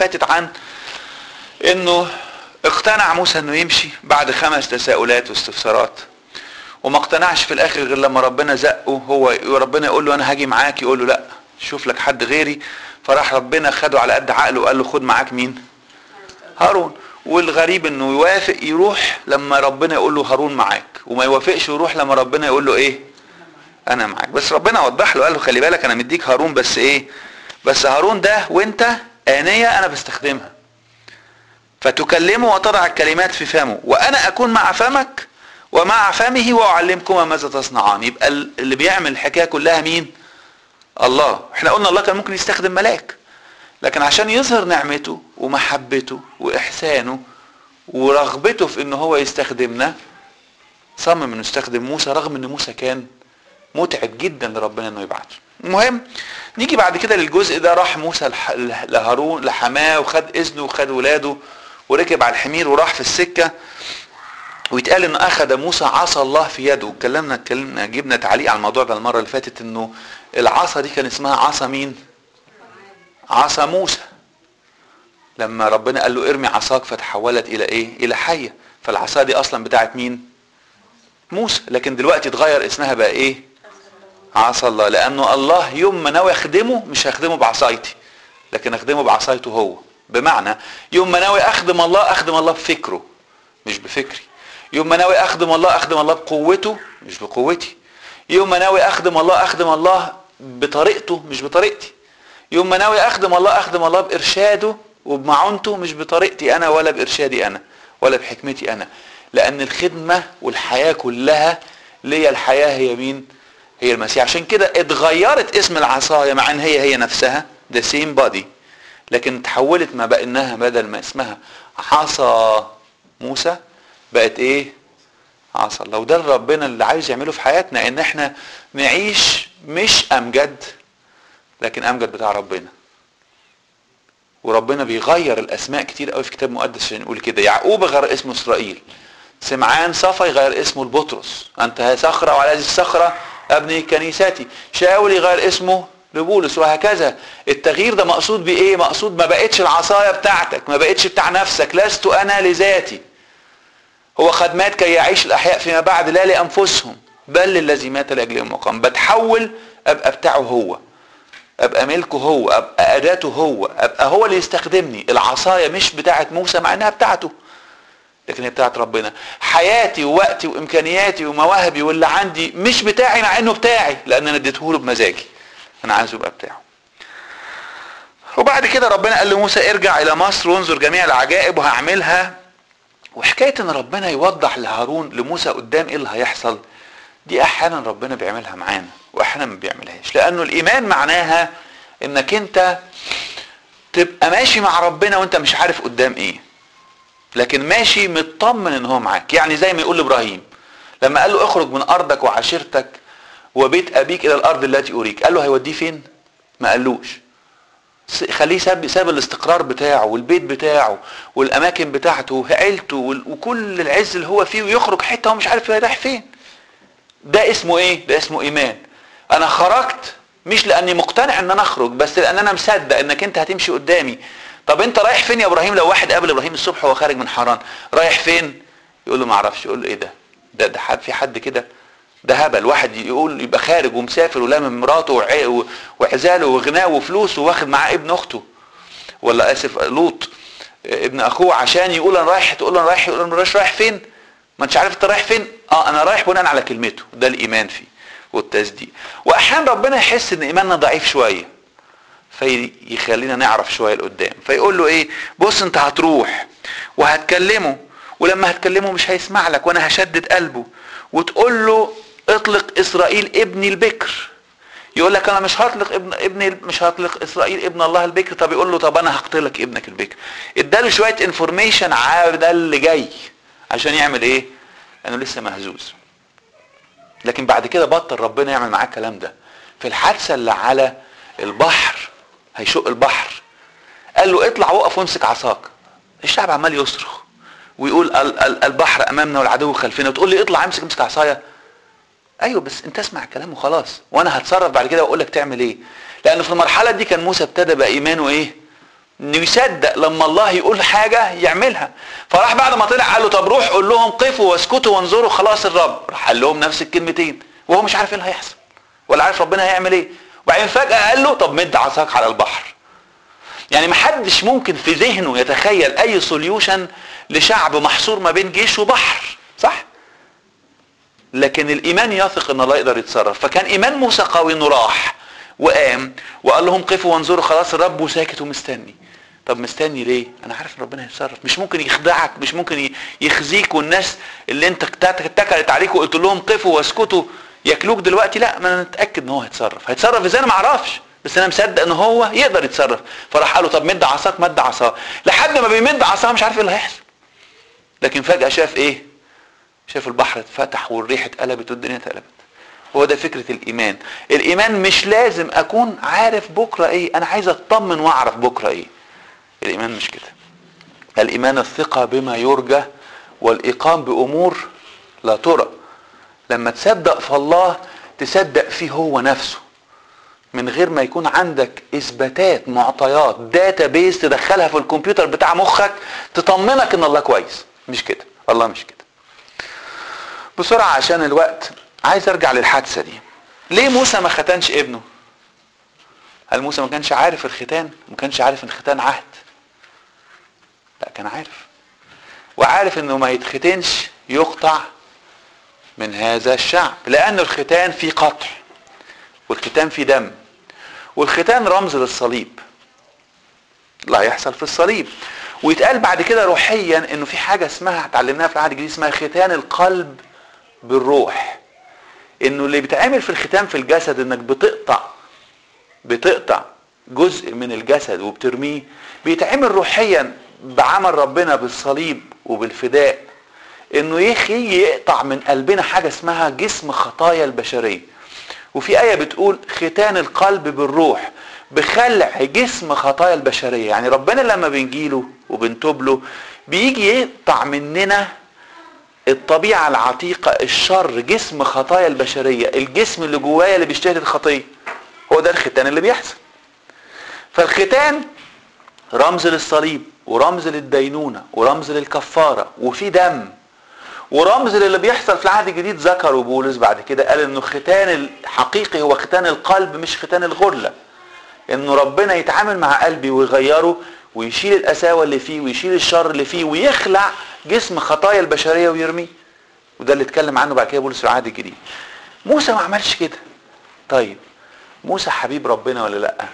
فاتت عن انه اقتنع موسى انه يمشي بعد خمس تساؤلات واستفسارات وما اقتنعش في الاخر غير لما ربنا زقه هو ربنا يقول له انا هاجي معاك يقول له لا شوف لك حد غيري فراح ربنا خده على قد عقله وقال له خد معاك مين هارون والغريب انه يوافق يروح لما ربنا يقول له هارون معاك وما يوافقش يروح لما ربنا يقول له ايه انا معاك بس ربنا وضح له قال له خلي بالك انا مديك هارون بس ايه بس هارون ده وانت آنية انا بستخدمها فتكلمه وتضع الكلمات في فمه وانا اكون مع فمك ومع فمه واعلمكما ماذا تصنعان يبقى اللي بيعمل الحكايه كلها مين الله احنا قلنا الله كان ممكن يستخدم ملاك لكن عشان يظهر نعمته ومحبته واحسانه ورغبته في ان هو يستخدمنا صمم انه يستخدم موسى رغم ان موسى كان متعب جدا لربنا انه يبعته المهم نيجي بعد كده للجزء ده راح موسى لهارون لحماه وخد اذنه وخد ولاده وركب على الحمير وراح في السكه ويتقال انه اخذ موسى عصا الله في يده اتكلمنا اتكلمنا جبنا تعليق على الموضوع ده المره اللي فاتت انه العصا دي كان اسمها عصا مين عصا موسى لما ربنا قال له ارمي عصاك فتحولت الى ايه الى حيه فالعصا دي اصلا بتاعت مين موسى لكن دلوقتي اتغير اسمها بقى ايه عصا الله لانه الله يوم ما ناوي اخدمه مش هخدمه بعصايتي لكن اخدمه بعصايته هو بمعنى يوم ما ناوي اخدم الله اخدم الله بفكره مش بفكري يوم ما ناوي اخدم الله اخدم الله بقوته مش بقوتي يوم ما ناوي اخدم الله اخدم الله بطريقته مش بطريقتي يوم ما ناوي اخدم الله اخدم الله بارشاده وبمعونته مش بطريقتي انا ولا بارشادي انا ولا بحكمتي انا لان الخدمه والحياه كلها ليا الحياه هي مين هي المسيح عشان كده اتغيرت اسم العصايه مع ان هي هي نفسها the same body لكن تحولت ما بقى انها بدل ما اسمها عصا موسى بقت ايه عصا لو ده ربنا اللي عايز يعمله في حياتنا ان احنا نعيش مش امجد لكن امجد بتاع ربنا وربنا بيغير الاسماء كتير قوي في كتاب مقدس عشان يقول كده يعقوب غير اسمه اسرائيل سمعان صفا يغير اسمه البطرس انت صخره وعلى هذه الصخره ابني كنيستي شاول يغير اسمه لبولس وهكذا التغيير ده مقصود بايه مقصود ما بقتش العصايه بتاعتك ما بقتش بتاع نفسك لست انا لذاتي هو خدمات كي يعيش الاحياء فيما بعد لا لانفسهم بل للذي مات لاجلهم وقام بتحول ابقى بتاعه هو ابقى ملكه هو ابقى اداته هو ابقى هو اللي يستخدمني العصايه مش بتاعه موسى مع انها بتاعته لكن هي بتاعت ربنا حياتي ووقتي وامكانياتي ومواهبي واللي عندي مش بتاعي مع انه بتاعي لان انا اديته له بمزاجي انا عايزه يبقى بتاعه وبعد كده ربنا قال لموسى ارجع الى مصر وانظر جميع العجائب وهعملها وحكايه ان ربنا يوضح لهارون لموسى قدام ايه اللي هيحصل دي احيانا ربنا بيعملها معانا واحيانا ما بيعملهاش لانه الايمان معناها انك انت تبقى ماشي مع ربنا وانت مش عارف قدام ايه لكن ماشي مطمن ان هو معاك يعني زي ما يقول لابراهيم لما قال له اخرج من ارضك وعشيرتك وبيت ابيك الى الارض التي اريك قال له هيوديه فين ما قالوش خليه ساب ساب الاستقرار بتاعه والبيت بتاعه والاماكن بتاعته وعيلته وكل العز اللي هو فيه ويخرج حته هو مش عارف رايح فين ده اسمه ايه ده اسمه ايمان انا خرجت مش لاني مقتنع ان انا اخرج بس لان انا مصدق انك انت هتمشي قدامي طب انت رايح فين يا ابراهيم لو واحد قابل ابراهيم الصبح وهو خارج من حران رايح فين يقول له ما اعرفش يقول له ايه ده ده ده حد في حد كده ده هبل واحد يقول يبقى خارج ومسافر ولامم مراته وعزاله وغناه وفلوسه واخد معاه ابن اخته ولا اسف لوط ابن اخوه عشان يقول انا رايح تقول له انا رايح يقول انا رايح رايح فين ما انتش عارف انت رايح فين اه انا رايح بناء على كلمته ده الايمان فيه والتصديق واحيانا ربنا يحس ان ايماننا ضعيف شويه فيخلينا نعرف شويه لقدام فيقول له ايه بص انت هتروح وهتكلمه ولما هتكلمه مش هيسمع لك وانا هشدد قلبه وتقول له اطلق اسرائيل ابني البكر يقول لك انا مش هطلق ابن ابني مش هطلق اسرائيل ابن الله البكر طب يقول له طب انا هقتلك ابنك البكر اداله شويه انفورميشن على ده اللي جاي عشان يعمل ايه لانه لسه مهزوز لكن بعد كده بطل ربنا يعمل معاه الكلام ده في الحادثه اللي على البحر هيشق البحر قال له اطلع وقف وامسك عصاك الشعب عمال يصرخ ويقول البحر امامنا والعدو خلفنا وتقول لي اطلع امسك امسك عصايا ايوه بس انت اسمع الكلام وخلاص وانا هتصرف بعد كده واقول لك تعمل ايه لان في المرحله دي كان موسى ابتدى بقى ايمانه ايه انه يصدق لما الله يقول حاجه يعملها فراح بعد ما طلع قال له طب روح قول لهم قفوا واسكتوا وانظروا خلاص الرب راح قال لهم نفس الكلمتين وهو مش عارف ايه اللي هيحصل ولا عارف ربنا هيعمل ايه وبعدين فجاه قال له طب مد عصاك على البحر يعني محدش ممكن في ذهنه يتخيل اي سوليوشن لشعب محصور ما بين جيش وبحر صح لكن الايمان يثق ان الله يقدر يتصرف فكان ايمان موسى قوي انه راح وقام وقال لهم قفوا وانظروا خلاص الرب وساكت ومستني طب مستني ليه انا عارف ان ربنا هيتصرف مش ممكن يخدعك مش ممكن يخزيك والناس اللي انت اتكلت عليك وقلت لهم قفوا واسكتوا ياكلوك دلوقتي لا ما انا متاكد ان هو هيتصرف هيتصرف ازاي انا ما اعرفش بس انا مصدق ان هو يقدر يتصرف فراح قال له طب مد عصاك مد عصاه لحد ما بيمد عصاه مش عارف ايه اللي هيحصل لكن فجاه شاف ايه شاف البحر اتفتح والريح اتقلبت والدنيا اتقلبت هو ده فكرة الإيمان الإيمان مش لازم أكون عارف بكرة إيه أنا عايز أطمن وأعرف بكرة إيه الإيمان مش كده الإيمان الثقة بما يرجى والإقام بأمور لا ترى لما تصدق في الله تصدق فيه هو نفسه من غير ما يكون عندك اثباتات معطيات داتا بيز تدخلها في الكمبيوتر بتاع مخك تطمنك ان الله كويس مش كده الله مش كده بسرعة عشان الوقت عايز ارجع للحادثة دي ليه موسى ما ختنش ابنه هل موسى ما كانش عارف الختان ما كانش عارف ان الختان عهد لا كان عارف وعارف انه ما يتختنش يقطع من هذا الشعب لان الختان فيه قطع والختان فيه دم والختان رمز للصليب اللي هيحصل في الصليب ويتقال بعد كده روحيا انه في حاجه اسمها اتعلمناها في العهد الجديد اسمها ختان القلب بالروح انه اللي بيتعمل في الختان في الجسد انك بتقطع بتقطع جزء من الجسد وبترميه بيتعمل روحيا بعمل ربنا بالصليب وبالفداء انه يخي يقطع من قلبنا حاجه اسمها جسم خطايا البشريه وفي ايه بتقول ختان القلب بالروح بخلع جسم خطايا البشريه يعني ربنا لما بنجيله وبنتوب له بيجي يقطع مننا الطبيعه العتيقه الشر جسم خطايا البشريه الجسم اللي جوايا اللي بيشتهي الخطيه هو ده الختان اللي بيحصل فالختان رمز للصليب ورمز للدينونه ورمز للكفاره وفي دم ورمز للي بيحصل في العهد الجديد ذكره بولس بعد كده قال انه الختان الحقيقي هو ختان القلب مش ختان الغرله انه ربنا يتعامل مع قلبي ويغيره ويشيل القساوه اللي فيه ويشيل الشر اللي فيه ويخلع جسم خطايا البشريه ويرميه وده اللي اتكلم عنه بعد كده بولس في العهد الجديد موسى ما عملش كده طيب موسى حبيب ربنا ولا لا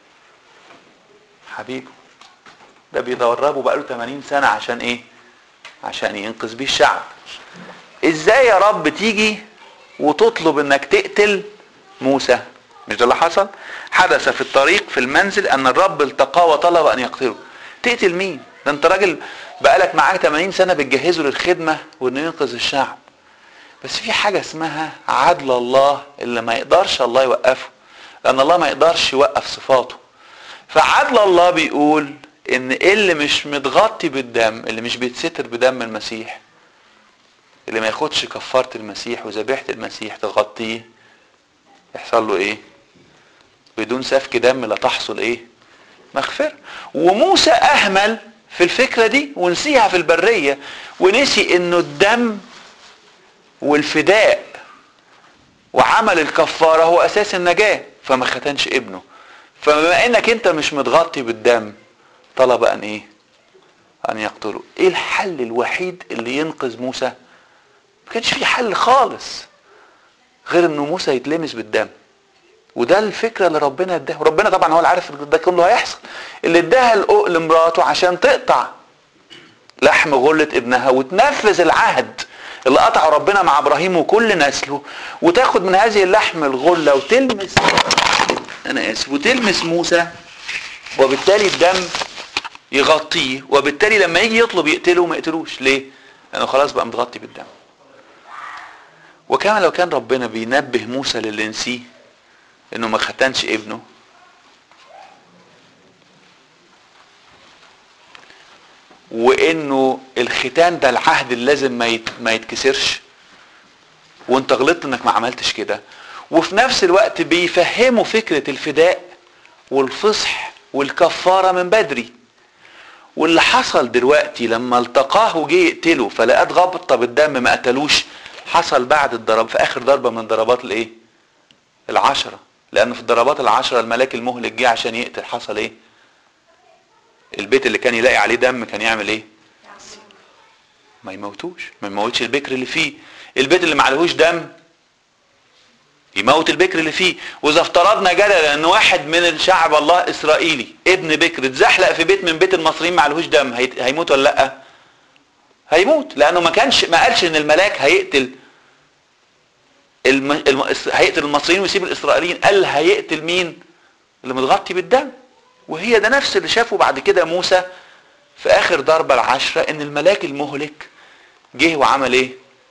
حبيبه ده بيدربه بقاله 80 سنه عشان ايه عشان ينقذ بيه الشعب ازاي يا رب تيجي وتطلب انك تقتل موسى مش ده اللي حصل حدث في الطريق في المنزل ان الرب التقاه وطلب ان يقتله تقتل مين ده انت راجل بقالك معاك 80 سنه بتجهزه للخدمه وانه ينقذ الشعب بس في حاجه اسمها عدل الله اللي ما يقدرش الله يوقفه لان الله ما يقدرش يوقف صفاته فعدل الله بيقول ان اللي مش متغطي بالدم اللي مش بيتستر بدم المسيح اللي ما ياخدش كفاره المسيح وذبيحه المسيح تغطيه يحصل له ايه بدون سفك دم لا تحصل ايه مغفرة وموسى اهمل في الفكرة دي ونسيها في البرية ونسي انه الدم والفداء وعمل الكفارة هو اساس النجاة فما ختنش ابنه فبما انك انت مش متغطي بالدم طلب ان ايه ان يقتله ايه الحل الوحيد اللي ينقذ موسى ما كانش في حل خالص غير انه موسى يتلمس بالدم وده الفكره اللي ربنا اداها ربنا طبعا هو اللي عارف ده كله هيحصل اللي اداها لمراته عشان تقطع لحم غلة ابنها وتنفذ العهد اللي قطعه ربنا مع ابراهيم وكل نسله وتاخد من هذه اللحم الغله وتلمس انا اسف وتلمس موسى وبالتالي الدم يغطيه وبالتالي لما يجي يطلب يقتله ما يقتلوش ليه؟ لانه خلاص بقى متغطي بالدم وكما لو كان ربنا بينبه موسى للي نسيه انه ما ختنش ابنه وانه الختان ده العهد اللي لازم ما يت... ما يتكسرش وانت غلطت انك ما عملتش كده وفي نفس الوقت بيفهموا فكرة الفداء والفصح والكفارة من بدري واللي حصل دلوقتي لما التقاه وجه يقتله فلقاه غبطه بالدم ما قتلوش حصل بعد الضرب في اخر ضربه من ضربات الايه العشره لان في الضربات العشره الملاك المهلك جه عشان يقتل حصل ايه البيت اللي كان يلاقي عليه دم كان يعمل ايه ما يموتوش ما يموتش البكر اللي فيه البيت اللي معلهوش دم يموت البكر اللي فيه واذا افترضنا جدلا ان واحد من الشعب الله اسرائيلي ابن بكر اتزحلق في بيت من بيت المصريين معلهوش دم هيت- هيموت ولا لا هيموت لانه ما كانش ما قالش ان الملاك هيقتل الم... الم... هيقتل المصريين ويسيب الاسرائيليين قال هيقتل مين اللي متغطي بالدم وهي ده نفس اللي شافه بعد كده موسى في اخر ضربة العشرة ان الملاك المهلك جه وعمل ايه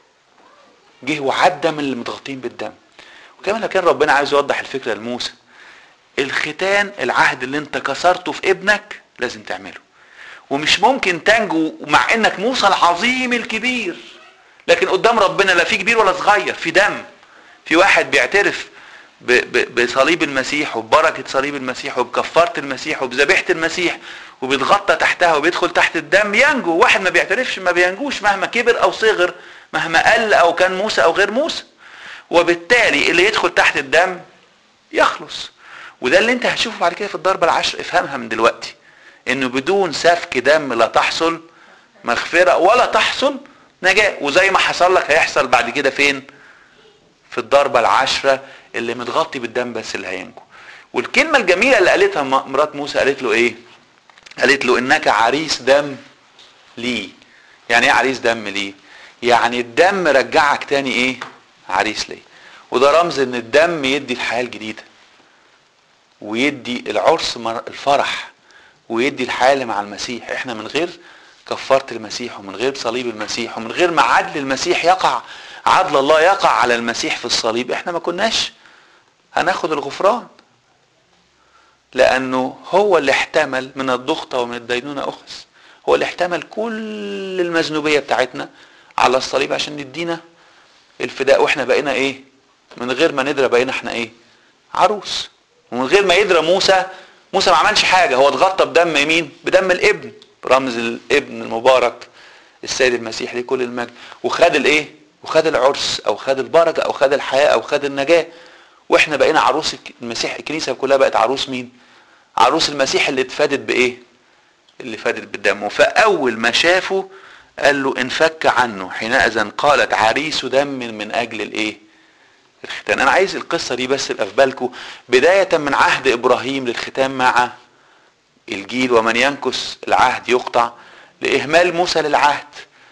جه وعدى من اللي متغطين بالدم وكمان لو كان ربنا عايز يوضح الفكرة لموسى الختان العهد اللي انت كسرته في ابنك لازم تعمله ومش ممكن تنجو مع انك موسى العظيم الكبير لكن قدام ربنا لا في كبير ولا صغير في دم في واحد بيعترف ب- ب- بصليب المسيح وببركة صليب المسيح وبكفارة المسيح وبذبيحة المسيح وبيتغطى تحتها وبيدخل تحت الدم ينجو واحد ما بيعترفش ما بينجوش مهما كبر او صغر مهما قل او كان موسى او غير موسى وبالتالي اللي يدخل تحت الدم يخلص وده اللي انت هتشوفه بعد كده في الضربة العشر افهمها من دلوقتي انه بدون سفك دم لا تحصل مغفرة ولا تحصل نجاة وزي ما حصل لك هيحصل بعد كده فين في الضربة العشرة اللي متغطي بالدم بس اللي هينجو والكلمة الجميلة اللي قالتها م- مرات موسى قالت له ايه قالت له انك عريس دم لي يعني ايه عريس دم لي يعني الدم رجعك تاني ايه عريس لي وده رمز ان الدم يدي الحياة الجديدة ويدي العرس مر- الفرح ويدي الحياة اللي مع المسيح احنا من غير كفارة المسيح ومن غير صليب المسيح ومن غير ما عدل المسيح يقع عدل الله يقع على المسيح في الصليب احنا ما كناش هناخد الغفران لانه هو اللي احتمل من الضغطة ومن الدينونة اخذ هو اللي احتمل كل المذنوبية بتاعتنا على الصليب عشان يدينا الفداء واحنا بقينا ايه من غير ما ندرى بقينا احنا ايه عروس ومن غير ما يدرى موسى موسى ما عملش حاجة هو اتغطى بدم مين بدم الابن رمز الابن المبارك السيد المسيح ليه كل المجد وخد الايه وخد العرس او خد البركة او خد الحياة او خد النجاة واحنا بقينا عروس المسيح الكنيسة كلها بقت عروس مين عروس المسيح اللي اتفادت بايه اللي فادت بالدم فاول ما شافه قال له انفك عنه حينئذ قالت عريس دم من اجل الايه الختان انا عايز القصة دي بس يبقى في بالكم بداية من عهد ابراهيم للختان مع الجيل ومن ينكس العهد يقطع لإهمال موسى للعهد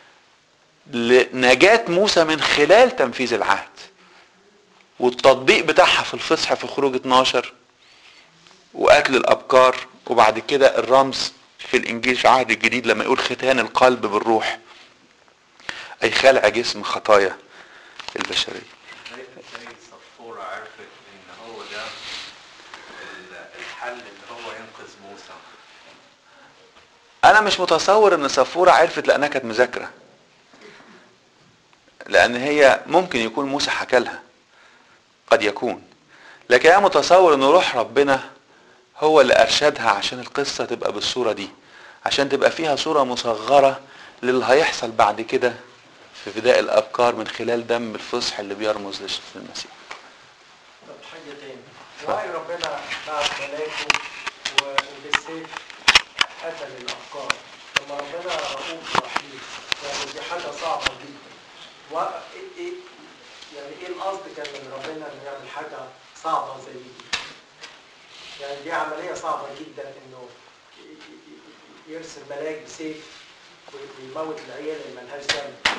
لنجاة موسى من خلال تنفيذ العهد والتطبيق بتاعها في الفصح في خروج 12 وقتل الأبكار وبعد كده الرمز في الإنجيل في العهد الجديد لما يقول ختان القلب بالروح أي خلع جسم خطايا البشرية زي زي الصفورة عرفت ان هو ده ال- الحل اللي هو ينقذ موسى انا مش متصور ان صفورة عرفت لانها كانت مذاكرة لان هي ممكن يكون موسى حكى لها قد يكون لكن انا متصور ان روح ربنا هو اللي ارشدها عشان القصة تبقى بالصورة دي عشان تبقى فيها صورة مصغرة للي هيحصل بعد كده في فداء الابكار من خلال دم الفصح اللي بيرمز للمسيح طب حاجة تاني وعي ربنا بعت ملاكه و- وبالسيف قتل الأفكار لما ربنا رؤوف رحيم يعني دي حاجة صعبة جدا و إيه- إيه يعني ايه القصد كان من ربنا انه يعمل حاجة صعبة زي دي يعني دي عملية صعبة جدا انه ي- ي- ي- يرسل ملاك بسيف ويموت العيال اللي ملهاش ذنب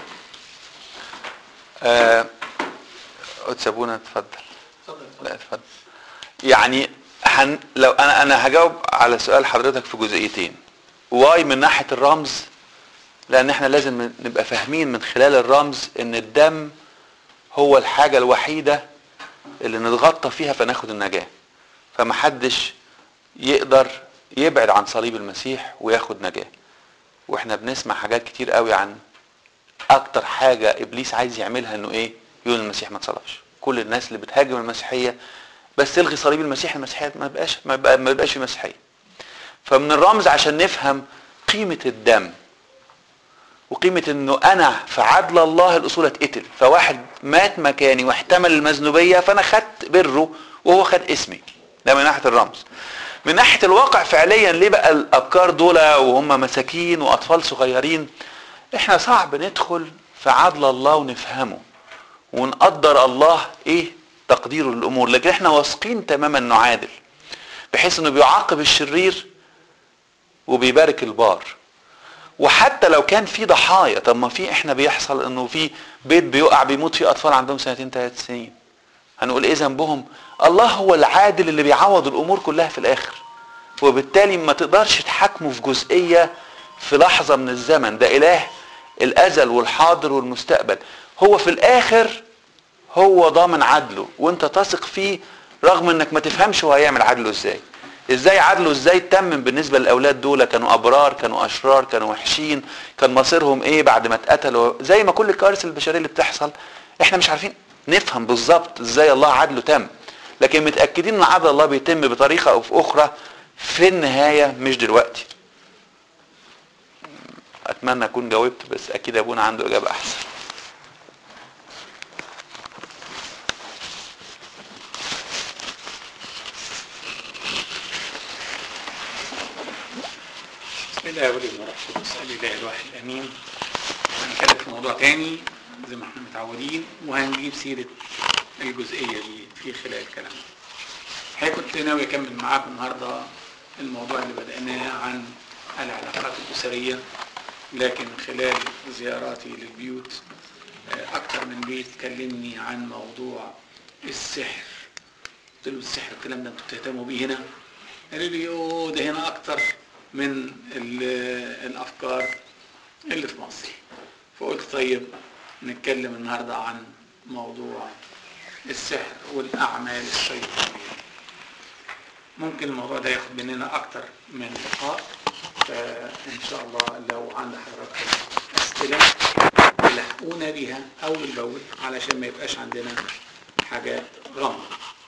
آه قدس ابونا اتفضل اتفضل لا اتفضل يعني هن لو انا انا هجاوب على سؤال حضرتك في جزئيتين واي من ناحيه الرمز لان احنا لازم نبقى فاهمين من خلال الرمز ان الدم هو الحاجه الوحيده اللي نتغطى فيها فناخد النجاه فمحدش يقدر يبعد عن صليب المسيح وياخد نجاه واحنا بنسمع حاجات كتير قوي عن اكتر حاجه ابليس عايز يعملها انه ايه يقول المسيح ما اتصلبش كل الناس اللي بتهاجم المسيحيه بس تلغي صليب المسيح المسيحيه ما بقاش ما بقى- ما بقاش في مسيحيه فمن الرمز عشان نفهم قيمة الدم وقيمة انه انا في عدل الله الاصول اتقتل فواحد مات مكاني واحتمل المذنوبية فانا خدت بره وهو خد اسمي ده من ناحية الرمز من ناحية الواقع فعليا ليه بقى الابكار دول وهم مساكين واطفال صغيرين احنا صعب ندخل في عدل الله ونفهمه ونقدر الله ايه تقديره للامور لكن احنا واثقين تماما انه عادل بحيث انه بيعاقب الشرير وبيبارك البار وحتى لو كان في ضحايا طب ما في احنا بيحصل انه في بيت بيقع بيموت فيه اطفال عندهم سنتين ثلاث سنين هنقول ايه ذنبهم الله هو العادل اللي بيعوض الامور كلها في الاخر وبالتالي ما تقدرش تحاكمه في جزئيه في لحظه من الزمن ده اله الازل والحاضر والمستقبل هو في الاخر هو ضامن عدله وانت تثق فيه رغم انك ما تفهمش هو هيعمل عدله ازاي ازاي عدله ازاي تمم بالنسبه للاولاد دول كانوا ابرار كانوا اشرار كانوا وحشين كان مصيرهم ايه بعد ما اتقتلوا زي ما كل الكوارث البشريه اللي بتحصل احنا مش عارفين نفهم بالظبط ازاي الله عدله تم لكن متاكدين ان عدل الله بيتم بطريقه او في اخرى في النهايه مش دلوقتي اتمنى اكون جاوبت بس اكيد ابونا عنده اجابه احسن بسم الله والابن والروح القدس الاله الواحد الامين هنتكلم في موضوع تاني زي ما احنا متعودين وهنجيب سيره الجزئيه دي في خلال كلامنا الحقيقه كنت ناوي اكمل معاكم النهارده الموضوع اللي بدأناه عن العلاقات الأسرية لكن خلال زياراتي للبيوت آه، أكتر من بيت كلمني عن موضوع السحر قلت له السحر الكلام ده انتوا بتهتموا بيه هنا قالوا لي اوه ده هنا أكتر من ال- الأفكار اللي في مصر فقلت طيب نتكلم النهارده عن موضوع السحر والأعمال الشيطانية ممكن الموضوع ده ياخد مننا أكتر من لقاء فإن شاء الله لو عند حضراتكم أسئلة تلحقونا بيها أول بأول علشان ما يبقاش عندنا حاجات غامضة